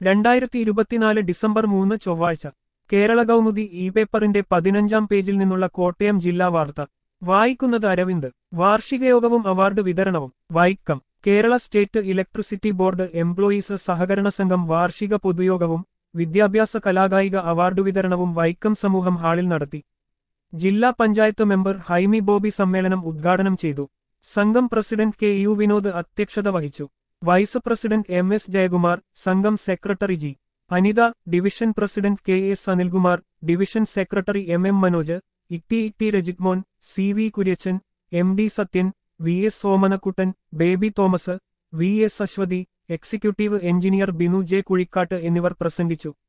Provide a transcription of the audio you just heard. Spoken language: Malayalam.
രണ്ടായിരത്തി ഇരുപത്തിനാല് ഡിസംബർ മൂന്ന് ചൊവ്വാഴ്ച കേരള കൗമുദി ഇ പേപ്പറിന്റെ പതിനഞ്ചാം പേജിൽ നിന്നുള്ള കോട്ടയം ജില്ലാ വാർത്ത വായിക്കുന്നത് അരവിന്ദ് വാർഷികയോഗവും അവാർഡ് വിതരണവും Vaikom Kerala state electricity board employees സഹകരണ സംഘം വാർഷിക പൊതുയോഗവും വിദ്യാഭ്യാസ കലാകായിക അവാർഡ് വിതരണവും വൈക്കം സമൂഹം ഹാളിൽ നടത്തി ജില്ലാ പഞ്ചായത്ത് മെമ്പർ ഹൈമി ബോബി സമ്മേളനം ഉദ്ഘാടനം ചെയ്തു സംഘം പ്രസിഡന്റ് കെ യു വിനോദ് അധ്യക്ഷത വഹിച്ചു vice president M S Jayakumar സംഘം secretary G Anitha division president K S Anilkumar division secretary M M Manoj Itty Itty Rajithmon C V Kuriachan M D Sathyan V S Somanakuttan Baby Thomas V S Aswathy executive engineer Binu J Kuzhikkattu എന്നിവർ പ്രസംഗിച്ചു